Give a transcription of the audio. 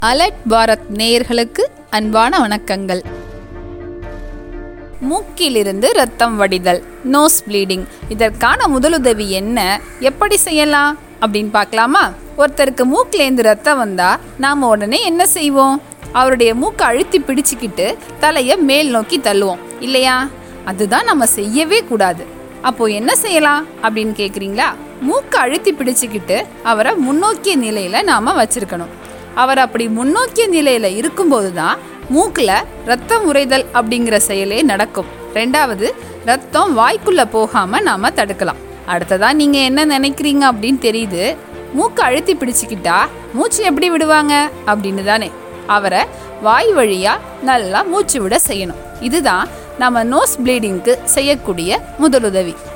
alert Bharat நேயர்களுக்கு அன்பான வணக்கங்கள் மூக்கிலிருந்து ரத்தம் வடிதல் நோஸ் ப்ளீடிங் இதற்கான முதலுதவி என்ன எப்படி செய்யலாம் அப்படின்னு பார்க்கலாமா ஒருத்தருக்கு மூக்கிலேருந்து ரத்தம் வந்தா நாம உடனே என்ன செய்வோம் அவருடைய மூக்கை அழுத்தி பிடிச்சுக்கிட்டு தலையை மேல் நோக்கி தள்ளுவோம் இல்லையா அதுதான் நம்ம செய்யவே கூடாது அப்போ என்ன செய்யலாம் அப்படின்னு கேக்குறீங்களா மூக்கை அழுத்தி பிடிச்சுக்கிட்டு அவரை முன்னோக்கிய நிலையில நாம வச்சிருக்கணும் அவர் அப்படி முன்னோக்கிய நிலையில இருக்கும்போது தான் மூக்குல ரத்தம் உறைதல் அப்படிங்கிற செயலே நடக்கும் ரெண்டாவது ரத்தம் வாய்க்குள்ள போகாம நாம தடுக்கலாம் அடுத்ததா நீங்க என்ன நினைக்கிறீங்க அப்படின்னு தெரியுது மூக்கு அழுத்தி பிடிச்சுக்கிட்டா மூச்சு எப்படி விடுவாங்க அப்படின்னு தானே அவரை வாய் வழியா நல்லா மூச்சு விட செய்யணும் இதுதான் நம்ம நோஸ் ப்ளீடிங்க்கு செய்யக்கூடிய முதலுதவி